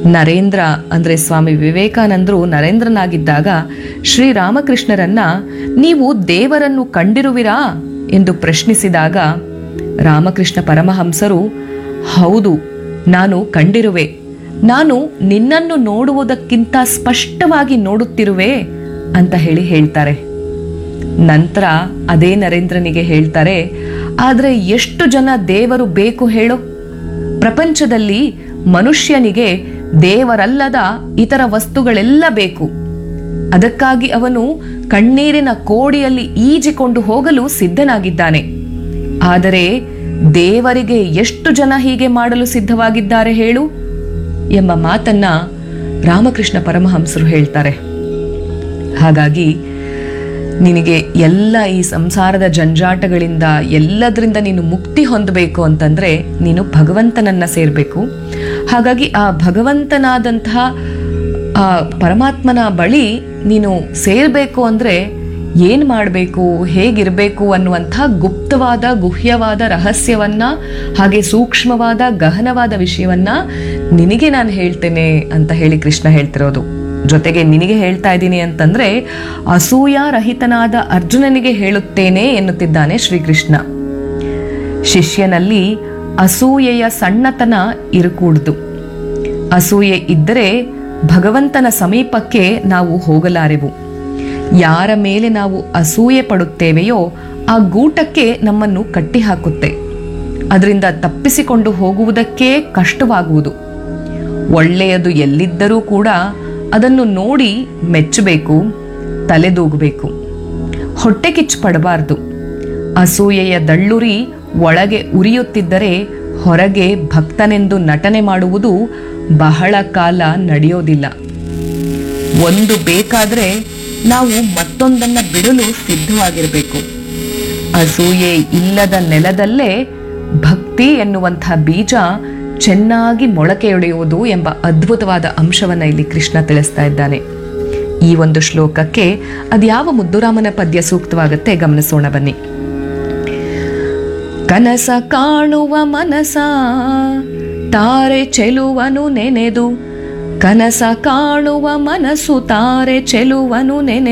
ನರೇಂದ್ರ ಅಂದ್ರೆ ಸ್ವಾಮಿ ವಿವೇಕಾನಂದರು ನರೇಂದ್ರನಾಗಿದ್ದಾಗ ಶ್ರೀರಾಮಕೃಷ್ಣರನ್ನ ನೀವು ದೇವರನ್ನು ಕಂಡಿರುವಿರಾ ಎಂದು ಪ್ರಶ್ನಿಸಿದಾಗ ರಾಮಕೃಷ್ಣ ಪರಮಹಂಸರು ಹೌದು ನಾನು ಕಂಡಿರುವೆ ನಾನು ನಿನ್ನನ್ನು ನೋಡುವುದಕ್ಕಿಂತ ಸ್ಪಷ್ಟವಾಗಿ ನೋಡುತ್ತಿರುವೆ ಅಂತ ಹೇಳಿ ಹೇಳ್ತಾರೆ ನಂತರ ಅದೇ ನರೇಂದ್ರನಿಗೆ ಹೇಳ್ತಾರೆ ಆದರೆ ಎಷ್ಟು ಜನ ದೇವರು ಬೇಕು ಹೇಳು ಪ್ರಪಂಚದಲ್ಲಿ ಮನುಷ್ಯನಿಗೆ ದೇವರಲ್ಲದ ಇತರ ವಸ್ತುಗಳೆಲ್ಲ ಬೇಕು ಅದಕ್ಕಾಗಿ ಅವನು ಕಣ್ಣೀರಿನ ಕೋಡಿಯಲ್ಲಿ ಈಜಿಕೊಂಡು ಹೋಗಲು ಸಿದ್ಧನಾಗಿದ್ದಾನೆ ಆದರೆ ದೇವರಿಗೆ ಎಷ್ಟು ಜನ ಹೀಗೆ ಮಾಡಲು ಸಿದ್ಧವಾಗಿದ್ದಾರೆ ಹೇಳು ಎಂಬ ಮಾತನ್ನ ರಾಮಕೃಷ್ಣ ಪರಮಹಂಸರು ಹೇಳ್ತಾರೆ ಹಾಗಾಗಿ ನಿನಗೆ ಎಲ್ಲ ಈ ಸಂಸಾರದ ಜಂಜಾಟಗಳಿಂದ ಎಲ್ಲದರಿಂದ ನೀನು ಮುಕ್ತಿ ಹೊಂದಬೇಕು ಅಂತಂದ್ರೆ ನೀನು ಭಗವಂತನನ್ನ ಸೇರಬೇಕು ಹಾಗಾಗಿ ಆ ಭಗವಂತನಾದಂತಹ ಆ ಪರಮಾತ್ಮನ ಬಳಿ ನೀನು ಸೇರಬೇಕು ಅಂದ್ರೆ ಏನ್ ಮಾಡಬೇಕು ಹೇಗಿರಬೇಕು ಅನ್ನುವಂಥ ಗುಪ್ತವಾದ ಗುಹ್ಯವಾದ ರಹಸ್ಯವನ್ನ ಹಾಗೆ ಸೂಕ್ಷ್ಮವಾದ ಗಹನವಾದ ವಿಷಯವನ್ನ ನಿನಗೆ ನಾನು ಹೇಳ್ತೇನೆ ಅಂತ ಹೇಳಿ ಕೃಷ್ಣ ಹೇಳ್ತಿರೋದು ಜೊತೆಗೆ ನಿನಗೆ ಹೇಳ್ತಾ ಇದ್ದೀನಿ ಅಂತಂದ್ರೆ ಅಸೂಯಾರಹಿತನಾದ ಅರ್ಜುನನಿಗೆ ಹೇಳುತ್ತೇನೆ ಎನ್ನುತ್ತಿದ್ದಾನೆ ಶ್ರೀಕೃಷ್ಣ ಶಿಷ್ಯನಲ್ಲಿ ಅಸೂಯೆಯ ಸಣ್ಣತನ ಇರಕೂಡ್ದು ಅಸೂಯೆ ಇದ್ದರೆ ಭಗವಂತನ ಸಮೀಪಕ್ಕೆ ನಾವು ಹೋಗಲಾರೆವು ಯಾರ ಮೇಲೆ ನಾವು ಅಸೂಯೆ ಪಡುತ್ತೇವೆಯೋ ಆ ಗೂಟಕ್ಕೆ ನಮ್ಮನ್ನು ಕಟ್ಟಿಹಾಕುತ್ತೆ ಅದರಿಂದ ತಪ್ಪಿಸಿಕೊಂಡು ಹೋಗುವುದಕ್ಕೇ ಕಷ್ಟವಾಗುವುದು ಒಳ್ಳೆಯದು ಎಲ್ಲಿದ್ದರೂ ಕೂಡ ಅದನ್ನು ನೋಡಿ ಮೆಚ್ಚಬೇಕು ತಲೆದೂಗಬೇಕು ಹೊಟ್ಟೆ ಕಿಚ್ಚು ಪಡಬಾರ್ದು ಅಸೂಯೆಯ ದಳ್ಳುರಿ ಒಳಗೆ ಉರಿಯುತ್ತಿದ್ದರೆ ಹೊರಗೆ ಭಕ್ತನೆಂದು ನಟನೆ ಮಾಡುವುದು ಬಹಳ ಕಾಲ ನಡೆಯೋದಿಲ್ಲ ಒಂದು ಬೇಕಾದ್ರೆ ನಾವು ಮತ್ತೊಂದನ್ನ ಬಿಡಲು ಸಿದ್ಧವಾಗಿರಬೇಕು ಅಸೂಯೆ ಇಲ್ಲದ ನೆಲದಲ್ಲೇ ಭಕ್ತಿ ಎನ್ನುವಂಥ ಬೀಜ ಚೆನ್ನಾಗಿ ಮೊಳಕೆಯೊಡೆಯುವುದು ಎಂಬ ಅದ್ಭುತವಾದ ಅಂಶವನ್ನ ಇಲ್ಲಿ ಕೃಷ್ಣ ತಿಳಿಸ್ತಾ ಇದ್ದಾನೆ ಈ ಒಂದು ಶ್ಲೋಕಕ್ಕೆ ಅದ್ಯಾವ ಮುದ್ದುರಾಮನ ಪದ್ಯ ಸೂಕ್ತವಾಗುತ್ತೆ ಗಮನಿಸೋಣ ಬನ್ನಿ ಕನಸ ಕಾಣುವ ಮನಸ ತಾರೆ ಚೆಲುವನು ನೆನೆದು ಕನಸ ಕಾಣುವ ಮನಸ್ಸು ತಾರೆ ಚೆಲುವನು ನೆನೆ